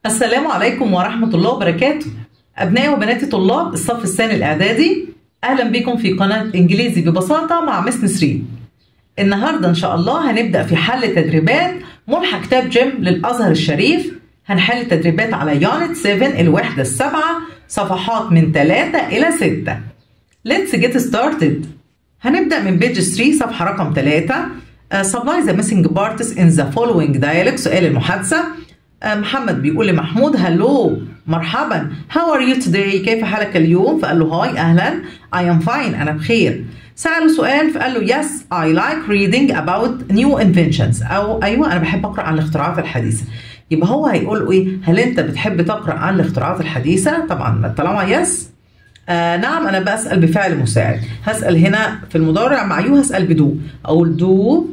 السلام عليكم ورحمة الله وبركاته أبنائي وبناتي طلاب الصف الثاني الإعدادي أهلا بكم في قناة إنجليزي ببساطة مع مس نسرين النهاردة إن شاء الله هنبدأ في حل تدريبات ملحق كتاب جيم للأزهر الشريف هنحل تدريبات على يونت 7 الوحدة السابعة صفحات من 3 إلى 6 Let's get started هنبدأ من بيج 3 صفحة رقم 3 uh, Supply the missing parts in the following dialogue سؤال المحادثة uh, محمد بيقول لمحمود هلو مرحبا How are you today كيف حالك اليوم فقال له هاي أهلا I am fine أنا بخير سأله سؤال فقال له yes I like reading about new inventions أو أيوة أنا بحب أقرأ عن الاختراعات الحديثة يبقى هو هيقول له ايه هل انت بتحب تقرا عن الاختراعات الحديثه طبعا طالما يس آه نعم انا بسال بفعل مساعد هسال هنا في المضارع مع يو هسال بدو اقول دو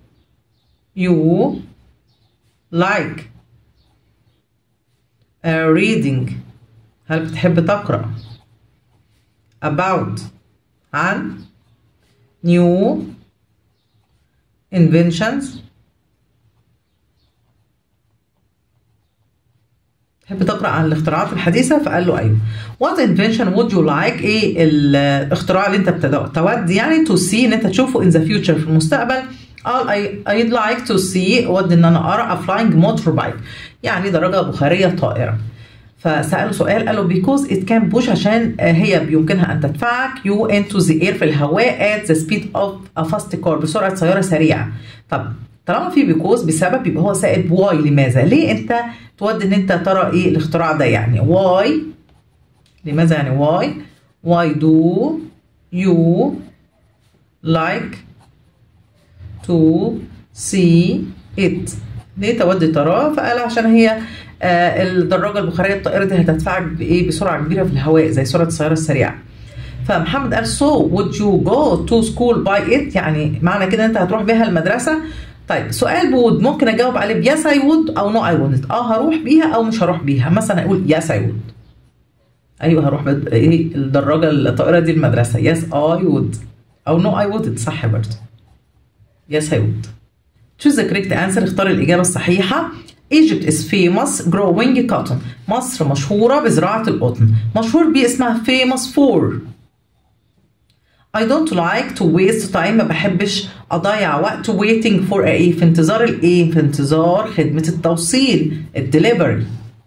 يو لايك reading هل بتحب تقرا about عن new inventions تحب تقرا عن الاختراعات الحديثه فقال له ايوه وات انفنشن وود يو لايك ايه الاختراع اللي انت تود يعني تو سي ان انت تشوفه ان ذا فيوتشر في المستقبل قال ايد لايك تو سي ود ان انا ارى ا فلاينج موتور بايك يعني دراجه بخاريه طائره فساله سؤال قال له بيكوز ات كان بوش عشان هي بيمكنها ان تدفعك يو انتو ذا اير في الهواء ات ذا سبيد اوف ا فاست كار بسرعه سياره سريعه طب طالما في بيكوز بسبب يبقى هو سائل واي لماذا ليه انت تود ان انت ترى ايه الاختراع ده يعني واي لماذا يعني واي واي دو يو لايك تو سي ات ليه تود تراه فقال عشان هي آه الدراجه البخاريه الطائره دي هتدفعك بايه بسرعه كبيره في الهواء زي سرعه السياره السريعه فمحمد قال سو would you go to school by it يعني معنى كده انت هتروح بيها المدرسه طيب سؤال بود ممكن اجاوب عليه بيس اي وود او نو اي وودنت اه هروح بيها او مش هروح بيها مثلا اقول يس اي وود ايوه هروح بد... ايه الدراجه الطائره دي المدرسه يس اي وود او نو اي وودنت صح برضه يس اي وود choose the correct answer اختار الاجابه الصحيحه Egypt is famous growing cotton مصر مشهورة بزراعة القطن مشهور بيه اسمها famous for I don't like to waste time ما بحبش أضيع وقت waiting for إيه في انتظار الإيه في انتظار خدمة التوصيل الدليفري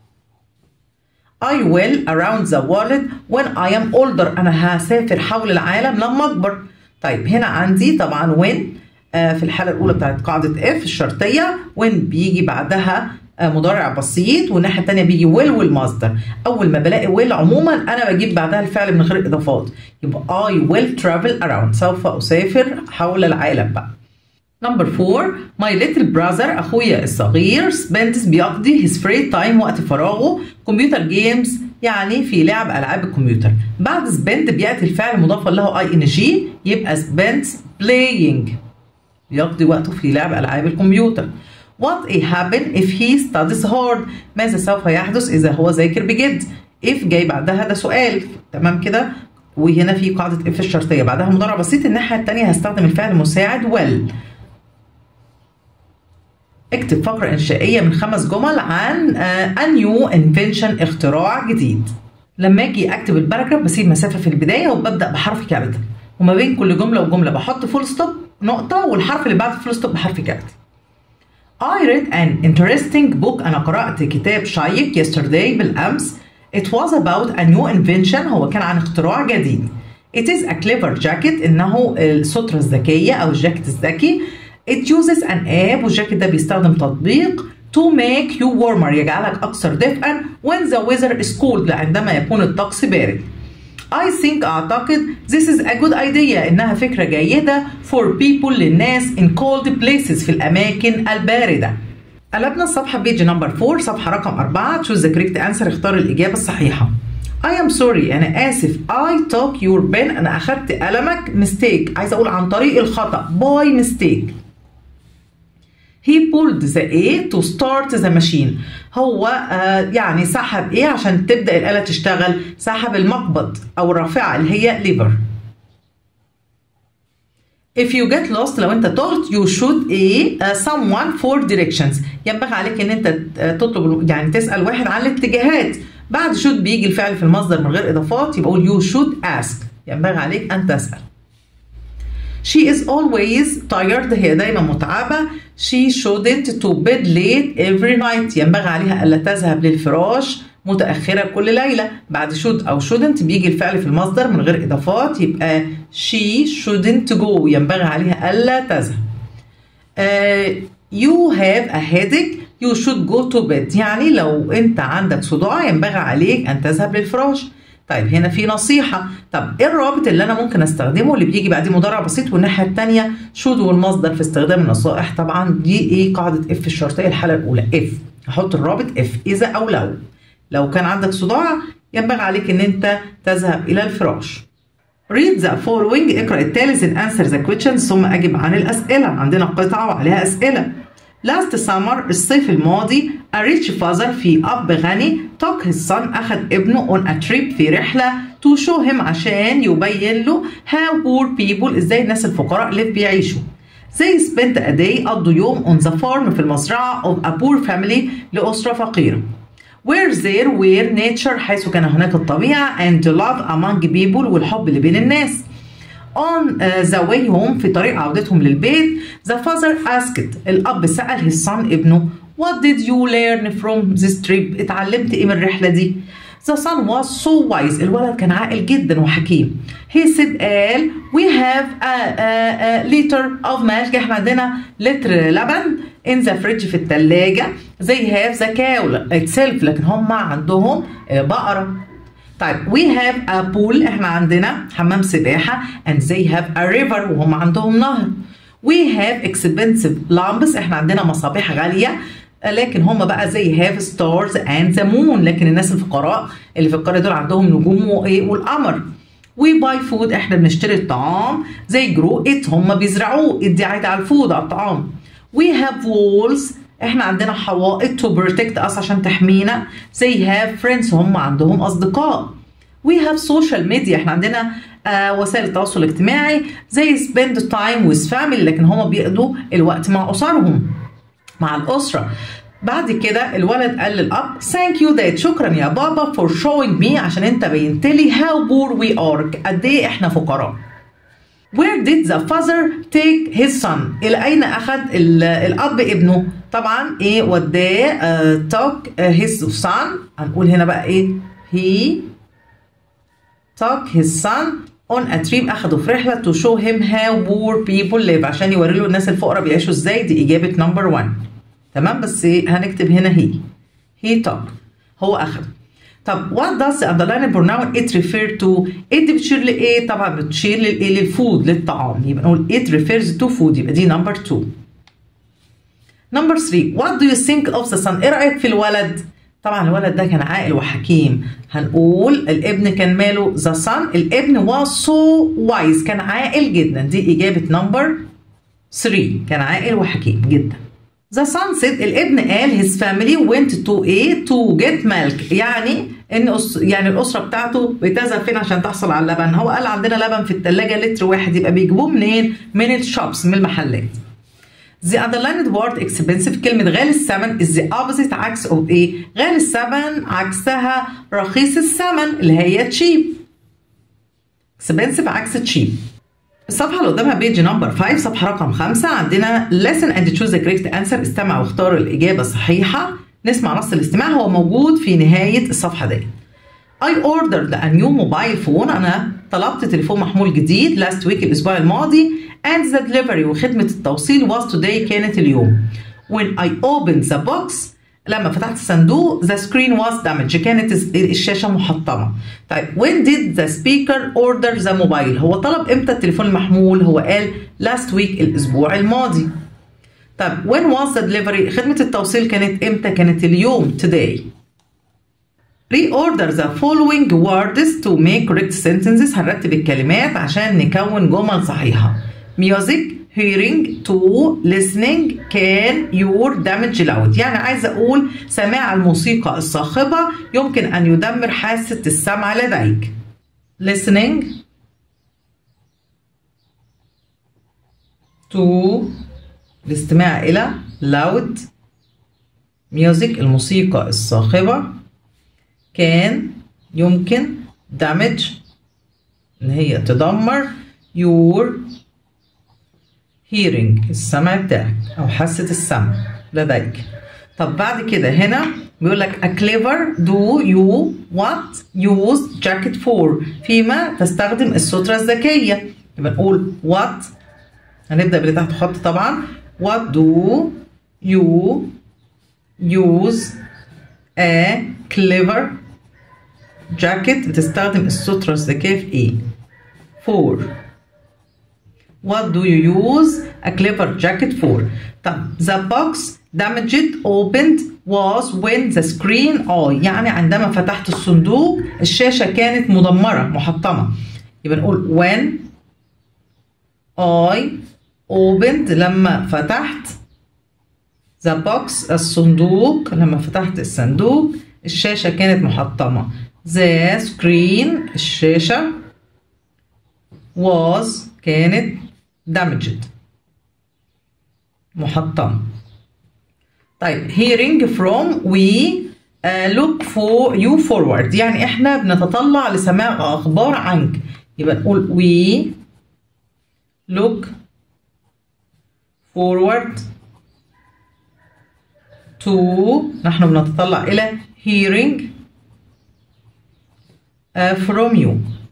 I will around the world when I am older أنا هسافر حول العالم لما أكبر طيب هنا عندي طبعا when آه في الحالة الأولى بتاعت قاعدة if الشرطية when بيجي بعدها مضارع بسيط والناحيه الثانيه بيجي ويل والمصدر اول ما بلاقي ويل عموما انا بجيب بعدها الفعل من غير اضافات يبقى I will travel around سوف اسافر حول العالم بقى نمبر 4 ماي ليتل براذر اخويا الصغير سبندز بيقضي his free time وقت فراغه كمبيوتر جيمز يعني في لعب العاب الكمبيوتر بعد سبند بياتي الفعل مضاف له اي ان جي يبقى سبندز playing بيقضي وقته في لعب العاب الكمبيوتر What will happen if he studies hard؟ ماذا سوف يحدث إذا هو ذاكر بجد؟ if جاي بعدها ده سؤال تمام كده وهنا في قاعدة if الشرطية بعدها مضارع بسيط الناحية التانية هستخدم الفعل المساعد well اكتب فقرة إنشائية من خمس جمل عن uh, a new invention اختراع جديد لما اجي اكتب الباراجراف بسيب مسافة في البداية وببدأ بحرف كابيتال وما بين كل جملة وجملة بحط فول ستوب نقطة والحرف اللي بعد فول ستوب بحرف كابيتال I read an interesting book أنا قرأت كتاب شيق yesterday بالأمس It was about a new invention هو كان عن اختراع جديد It is a clever jacket إنه السترة الذكية أو الجاكيت الذكي It uses an app والجاكيت ده بيستخدم تطبيق to make you warmer يجعلك أكثر دفئا when the weather is cold عندما يكون الطقس بارد I think أعتقد this is a good idea إنها فكرة جيدة for people للناس in cold places في الأماكن الباردة. قلبنا الصفحة بيج نمبر 4 صفحة رقم 4 choose the correct answer اختار الإجابة الصحيحة. I am sorry أنا آسف I took your pen أنا أخدت قلمك mistake عايز أقول عن طريق الخطأ by mistake. He pulled the A to start the machine. هو آه يعني سحب ايه عشان تبدا الاله تشتغل سحب المقبض او الرافعه اللي هي ليفر If you get lost لو انت تهت you should a uh, someone for directions ينبغي عليك ان انت تطلب يعني تسأل واحد عن الاتجاهات بعد should بيجي الفعل في المصدر من غير اضافات يبقى قول you should ask ينبغي عليك ان تسأل She is always tired هي دايما متعبة She shouldn't to bed late every night ينبغي عليها ألا تذهب للفراش متأخرة كل ليلة بعد should أو shouldn't بيجي الفعل في المصدر من غير إضافات يبقى she shouldn't go ينبغي عليها ألا تذهب uh, you have a headache you should go to bed يعني لو أنت عندك صداع ينبغي عليك أن تذهب للفراش طيب هنا في نصيحة طب ايه الرابط اللي انا ممكن استخدمه اللي بيجي بعديه مضارع بسيط والناحية التانية شود والمصدر في استخدام النصائح طبعا دي ايه قاعدة اف الشرطية الحالة الاولى اف احط الرابط اف اذا او لو لو كان عندك صداع ينبغي عليك ان انت تذهب الى الفراش read the following اقرأ التالي and answer the questions ثم اجب عن الاسئلة عندنا قطعة وعليها اسئلة Last summer الصيف الماضي a rich father في أب غني took his son أخذ ابنه on a trip في رحلة to show him عشان يبين له how poor people إزاي الناس الفقراء اللي بيعيشوا They spent a day قضوا يوم on the farm في المزرعة of a poor family لأسرة فقيرة Where there were nature حيث كان هناك الطبيعة and love among people والحب اللي بين الناس on the way home في طريق عودتهم للبيت the father asked الأب سأل his son ابنه what did you learn from this trip اتعلمت ايه من الرحلة دي the son was so wise الولد كان عاقل جدا وحكيم he said قال we have a, a, a liter of milk احنا عندنا لتر لبن in the fridge في الثلاجة they have the cow itself لكن هم عندهم بقرة طيب we have a pool احنا عندنا حمام سباحة and they have a river وهم عندهم نهر we have expensive lamps احنا عندنا مصابيح غالية لكن هم بقى زي have stars and the moon لكن الناس الفقراء اللي في القرية دول عندهم نجوم وايه والقمر we buy food احنا بنشتري الطعام زي grow it هم بيزرعوه دي عايدة على الفود على الطعام we have walls احنا عندنا حوائط to protect us عشان تحمينا they have friends هم عندهم اصدقاء we have social media احنا عندنا آه وسائل التواصل الاجتماعي زي spend time with family لكن هم بيقضوا الوقت مع اسرهم مع الاسره بعد كده الولد قال للاب thank you dad شكرا يا بابا for showing me عشان انت بينت لي how poor we are قد ايه احنا فقراء Where did the father take his son؟ إلى أين أخذ الأب ابنه؟ طبعا إيه وداه uh, took uh, his son هنقول هنا بقى إيه؟ he took his son on a trip أخده في رحلة to show him how poor people live عشان يوري له الناس الفقراء بيعيشوا إزاي دي إجابة نمبر 1 تمام بس إيه هنكتب هنا he he took هو أخد طب what does the underlined pronoun it refer to it دي بتشير لايه طبعا بتشير للايه للفود للطعام يبقى نقول it refers to food يبقى دي نمبر 2 نمبر 3 what do you think of the son ايه رايك في الولد طبعا الولد ده كان عاقل وحكيم هنقول الابن كان ماله the son الابن was so wise كان عاقل جدا دي اجابه نمبر 3 كان عاقل وحكيم جدا The son said الابن قال his family went to a to get milk يعني ان أس... يعني الاسره بتاعته بتذهب فين عشان تحصل على اللبن هو قال عندنا لبن في الثلاجه لتر واحد يبقى بيجيبوه منين من الشوبس من المحلات The underlined word expensive كلمة غالي الثمن is the opposite عكس of ايه؟ غالي الثمن عكسها رخيص الثمن اللي هي cheap. expensive عكس cheap. الصفحة اللي قدامها بيج نمبر 5 صفحة رقم 5 عندنا listen and choose the correct answer استمع واختار الإجابة الصحيحة نسمع نص الاستماع هو موجود في نهاية الصفحة دي I ordered a new mobile phone أنا طلبت تليفون محمول جديد last week الأسبوع الماضي and the delivery وخدمة التوصيل was today كانت اليوم when I opened the box لما فتحت الصندوق the screen was damaged كانت الشاشة محطمة طيب when did the speaker order the mobile هو طلب امتى التليفون المحمول هو قال last week الأسبوع الماضي طب when was the delivery خدمة التوصيل كانت امتى كانت اليوم today reorder the following words to make correct sentences هنرتب الكلمات عشان نكون جمل صحيحة music hearing to listening can your damage loud يعني عايزة أقول سماع الموسيقى الصاخبة يمكن أن يدمر حاسة السمع لديك listening to الاستماع إلى loud music الموسيقى الصاخبة كان يمكن damage إن هي تدمر your hearing السمع بتاعك أو حاسة السمع لديك طب بعد كده هنا بيقول لك a clever do you what use jacket for فيما تستخدم السترة الذكية يبقى نقول what هنبدأ باللي تحت خط طبعا what do you use a clever jacket بتستخدم السترة الذكية في ايه for what do you use a clever jacket for طب the box damaged opened was when the screen اه يعني عندما فتحت الصندوق الشاشة كانت مدمرة محطمة يبقى نقول when I opened لما فتحت the box الصندوق لما فتحت الصندوق الشاشة كانت محطمة the screen الشاشة was كانت damaged محطمة طيب hearing from we uh, look for you forward يعني احنا بنتطلع لسماع اخبار عنك يبقى نقول we look forward to نحن بنتطلع إلى hearing uh, from you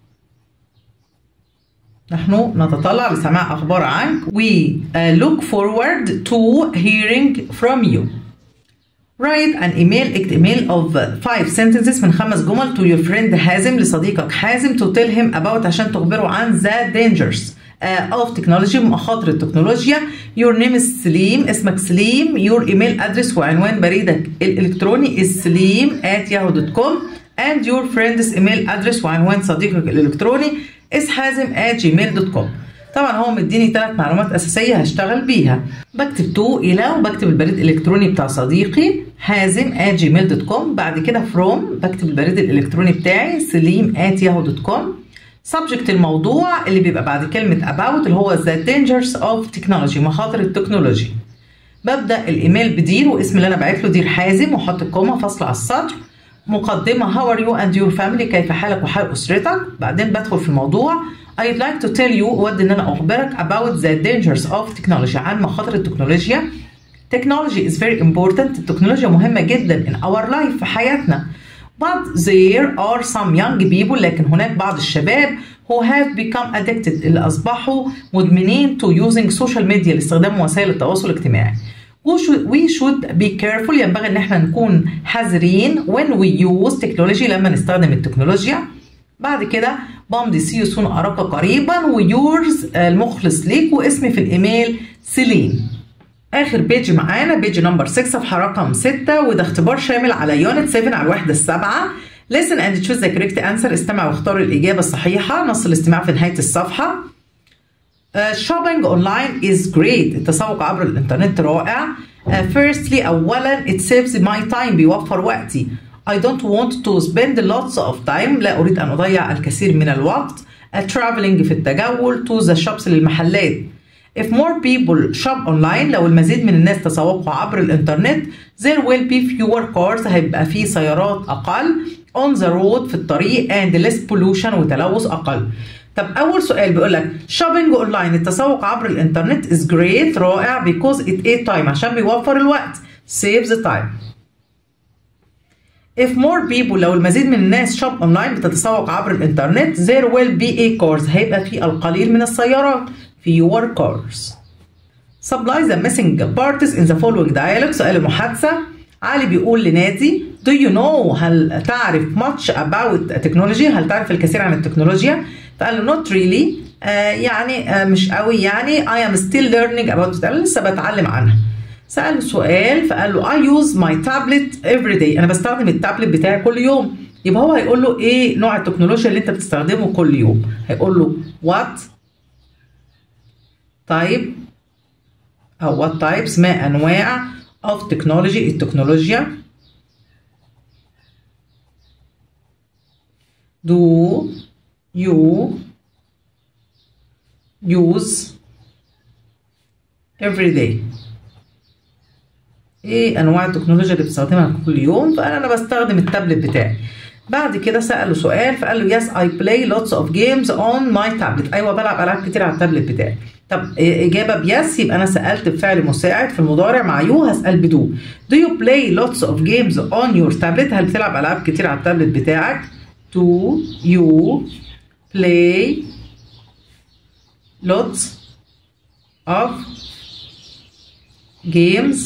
نحن نتطلع لسماع أخبار عنك we uh, look forward to hearing from you write an email اكتب ايميل of five sentences من خمس جمل to your friend حازم لصديقك حازم to tell him about عشان تخبره عن the dangers of technology مخاطر التكنولوجيا your name is سليم اسمك سليم your email address وعنوان بريدك الإلكتروني is سليم at yahoo.com and your friend's email address وعنوان صديقك الإلكتروني is حازم at gmail.com طبعا هو مديني ثلاث معلومات أساسية هشتغل بيها بكتب تو إلى وبكتب البريد الإلكتروني بتاع صديقي حازم at gmail.com بعد كده from بكتب البريد الإلكتروني بتاعي سليم at yahoo.com subject الموضوع اللي بيبقى بعد كلمة about اللي هو the dangers of technology مخاطر التكنولوجي ببدأ الإيميل بدير واسم اللي أنا بعت له دير حازم وأحط الكومة فاصلة على السطر مقدمة how are you and your family كيف حالك وحال أسرتك بعدين بدخل في الموضوع I'd like to tell you أود إن أنا أخبرك about the dangers of technology عن مخاطر التكنولوجيا Technology is very important التكنولوجيا مهمة جدا in our life في حياتنا But there are some young people لكن هناك بعض الشباب who have become addicted اللي أصبحوا مدمنين to using social media لاستخدام وسائل التواصل الاجتماعي. We should be careful ينبغي إن احنا نكون حذرين when we use technology لما نستخدم التكنولوجيا. بعد كده بمضي سي يو سون أراك قريبا ويورز المخلص ليك واسمي في الإيميل سيلين. اخر بيج معانا بيج نمبر 6 صفحه رقم 6 وده اختبار شامل على يونت 7 على الوحده السابعه listen and choose the correct answer استمع واختار الاجابه الصحيحه نص الاستماع في نهايه الصفحه uh, shopping online is great التسوق عبر الانترنت رائع uh, firstly اولا it saves my time بيوفر وقتي I don't want to spend lots of time لا اريد ان اضيع الكثير من الوقت uh, traveling في التجول to the shops للمحلات If more people shop online لو المزيد من الناس تسوقوا عبر الانترنت there will be fewer cars هيبقى في سيارات أقل on the road في الطريق and less pollution وتلوث أقل طب أول سؤال بيقول لك shopping online التسوق عبر الانترنت is great رائع because it aid time عشان بيوفر الوقت saves the time If more people لو المزيد من الناس shop online بتتسوق عبر الانترنت there will be a cars هيبقى في القليل من السيارات fewer cars. Supply the missing parties in the following dialogue سؤال المحادثة علي بيقول لنادي Do you know هل تعرف much about technology هل تعرف الكثير عن التكنولوجيا فقال له not really آه يعني آه مش قوي يعني I am still learning about it أنا لسه بتعلم عنها سأله سؤال فقال له I use my tablet every day أنا بستخدم التابلت بتاعي كل يوم يبقى هو هيقول له إيه نوع التكنولوجيا اللي أنت بتستخدمه كل يوم هيقول له what type أو what types ما أنواع of technology التكنولوجيا do you use every day ايه انواع التكنولوجيا اللي بتستخدمها كل يوم فقال انا بستخدم التابلت بتاعي بعد كده سأله سؤال فقال له yes I play lots of games on my tablet أيوة بلعب ألعاب كتير على التابلت بتاعي طب إجابة بيس يبقى أنا سألت بفعل مساعد في المضارع مع يو هسأل بدو Do you play lots of games on your tablet هل بتلعب ألعاب كتير على التابلت بتاعك Do you play lots of games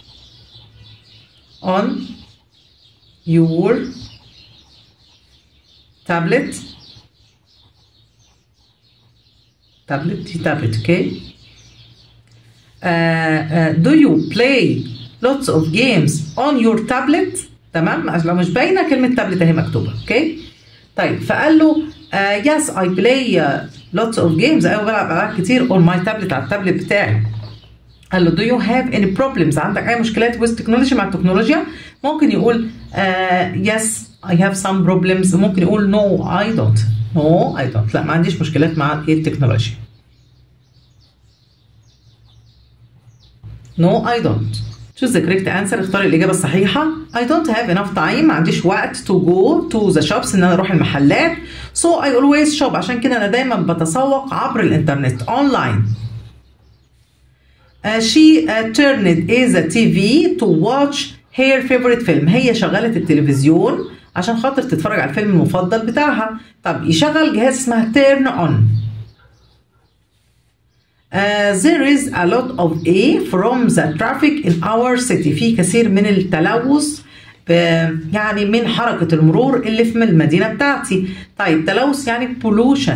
on your tablet tablet دي tablet okay uh, uh, do you play lots of games on your tablet تمام لو مش باينه كلمه تابلت اهي مكتوبه اوكي طيب فقال له uh, yes I play uh, lots of games ايوه بلعب العاب كتير on my tablet على التابلت بتاعي قال له do you have any problems عندك اي مشكلات with technology مع التكنولوجيا ممكن يقول uh, yes I have some problems ممكن يقول no I don't no I don't لا ما عنديش مشكلات مع التكنولوجيا no I don't choose the correct answer اختار الإجابة الصحيحة I don't have enough time ما عنديش وقت to go to the shops إن أنا أروح المحلات so I always shop عشان كده أنا دايما بتسوق عبر الإنترنت online uh, she uh, turned is a TV to watch her favorite film هي شغلت التلفزيون عشان خاطر تتفرج على الفيلم المفضل بتاعها طب يشغل جهاز اسمها turn on Uh, there is a lot of A from the traffic in our city في كثير من التلوث يعني من حركة المرور اللي في المدينة بتاعتي طيب تلوث يعني pollution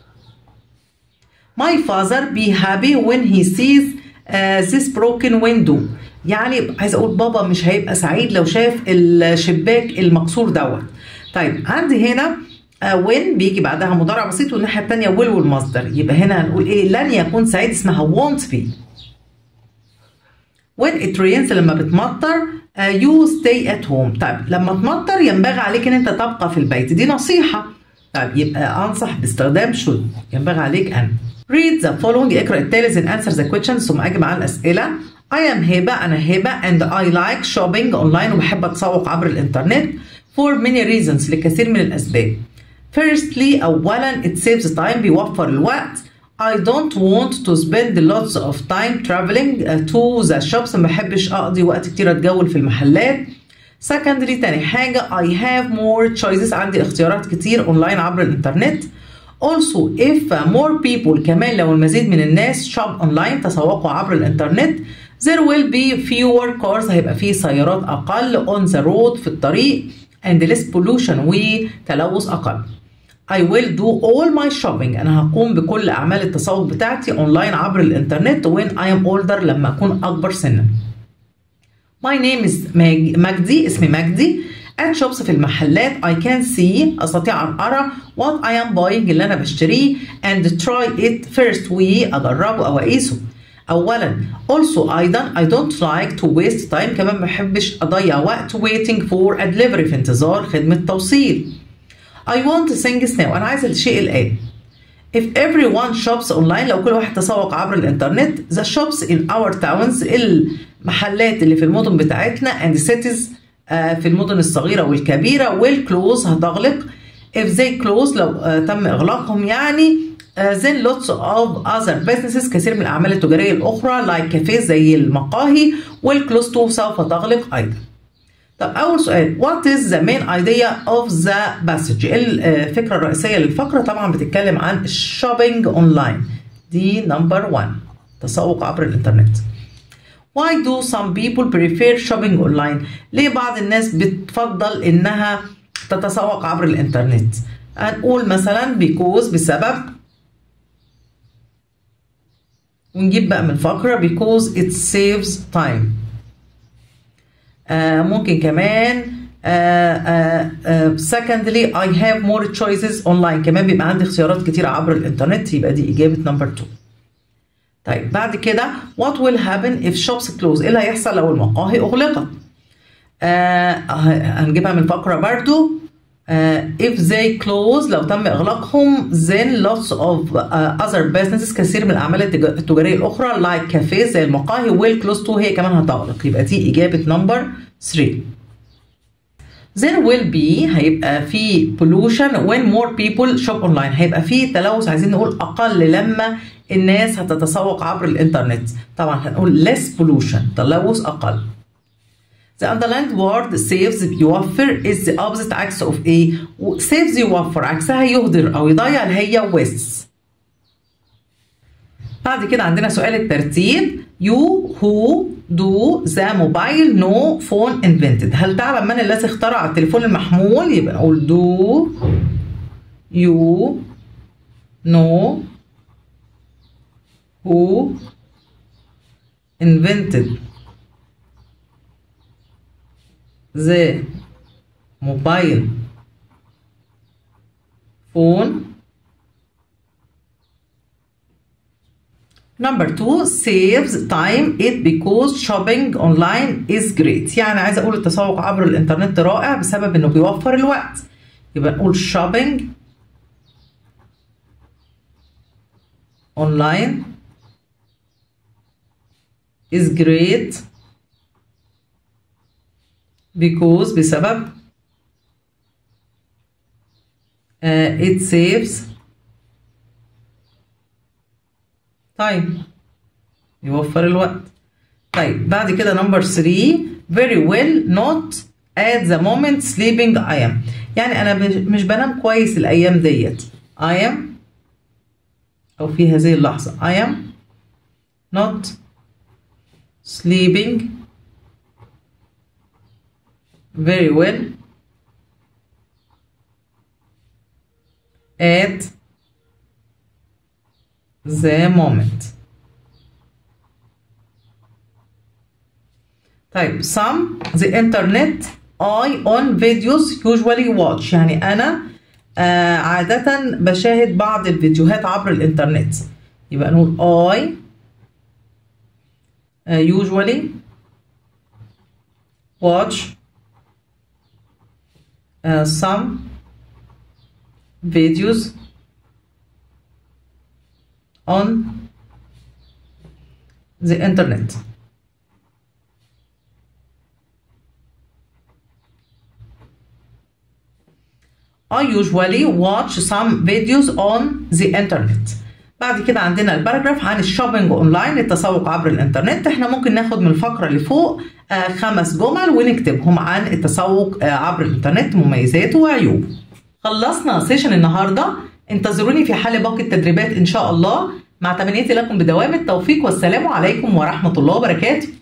My father be happy when he sees uh, this broken window يعني عايز اقول بابا مش هيبقى سعيد لو شاف الشباك المكسور دوت طيب عندي هنا وين بيجي بعدها مضارع بسيط والناحيه الثانيه will والمصدر يبقى هنا هنقول ايه لن يكون سعيد اسمها won't be when it rains لما بتمطر uh, you stay at home طيب لما تمطر ينبغي عليك ان انت تبقى في البيت دي نصيحه طيب يبقى انصح باستخدام should ينبغي عليك ان read the following اقرا التالي and answer the questions ثم اجب على الاسئله I am هبه انا هبه and I like shopping online وبحب اتسوق عبر الانترنت for many reasons لكثير من الاسباب Firstly أولا it saves time بيوفر الوقت I don't want to spend lots of time traveling to the shops ما بحبش أقضي وقت كتير أتجول في المحلات Secondly تاني حاجة I have more choices عندي اختيارات كتير أونلاين عبر الإنترنت Also if more people كمان لو المزيد من الناس shop online تسوقوا عبر الإنترنت there will be fewer cars هيبقى فيه سيارات أقل on the road في الطريق and less pollution وتلوث أقل I will do all my shopping أنا هقوم بكل أعمال التسوق بتاعتي أونلاين عبر الإنترنت when I am older لما أكون أكبر سنا. My name is مجدي اسمي مجدي at shops في المحلات I can see أستطيع أن أرى what I am buying اللي أنا بشتريه and try it first وأجربه أو أقيسه. أولا also أيضا I don't like to waste time كمان ما بحبش أضيع وقت waiting for a delivery في انتظار خدمة توصيل. I want things now أنا عايز الشيء الآن If everyone shops online لو كل واحد تسوق عبر الإنترنت the shops in our towns المحلات اللي في المدن بتاعتنا and cities uh, في المدن الصغيرة والكبيرة will close هتغلق if they close لو uh, تم إغلاقهم يعني uh, then lots of other businesses كثير من الأعمال التجارية الأخرى like cafes زي المقاهي will close too سوف تغلق أيضا طب أول سؤال What is the main idea of the passage؟ الفكرة الرئيسية للفقرة طبعا بتتكلم عن الشوبينج أونلاين دي نمبر 1 تسوق عبر الإنترنت Why do some people prefer shopping online؟ ليه بعض الناس بتفضل إنها تتسوق عبر الإنترنت؟ هنقول مثلا because بسبب ونجيب بقى من فقرة because it saves time آه ممكن كمان آه آه آه secondly I have more choices online كمان بيبقى عندي اختيارات كتيرة عبر الانترنت يبقى دي إجابة نمبر 2 طيب بعد كده what will happen if shops close ايه اللي هيحصل لو المقاهي أغلقت آه هنجيبها من فقرة برضو uh, if they close لو تم إغلاقهم then lots of uh, other businesses كثير من الأعمال التج- التجارية الأخرى like cafes زي المقاهي will close too هي كمان هتغلق يبقى دي إجابة number 3 there will be هيبقى في pollution when more people shop online هيبقى في تلوث عايزين نقول أقل لما الناس هتتسوق عبر الإنترنت طبعا هنقول less pollution تلوث أقل The underlined word saves يوفر is the opposite عكس of ايه؟ saves يوفر عكسها يهدر أو يضيع اللي هي wastes. بعد كده عندنا سؤال الترتيب you who do the mobile no phone invented هل تعلم من الذي اخترع التليفون المحمول يبقى نقول do you know who invented the mobile phone Number two saves time it because shopping online is great يعني عايزة أقول التسوق عبر الإنترنت رائع بسبب إنه بيوفر الوقت يبقى نقول shopping online is great because بسبب uh, it saves time يوفر الوقت طيب بعد كده نمبر 3 very well not at the moment sleeping I am يعني أنا مش- مش بنام كويس الأيام ديت I am أو في هذه اللحظة I am not sleeping very well at the moment طيب some the internet I on videos usually watch يعني أنا آه عادة بشاهد بعض الفيديوهات عبر الإنترنت يبقى نقول I uh, usually watch uh, some videos on the internet. I usually watch some videos on the internet. بعد كده عندنا الباراجراف عن الشوبينج اونلاين التسوق عبر الانترنت احنا ممكن ناخد من الفقره اللي فوق آه خمس جمل ونكتبهم عن التسوق آه عبر الانترنت مميزاته وعيوبه خلصنا سيشن النهارده انتظروني في حال باقي التدريبات ان شاء الله مع تمنيتي لكم بدوام التوفيق والسلام عليكم ورحمه الله وبركاته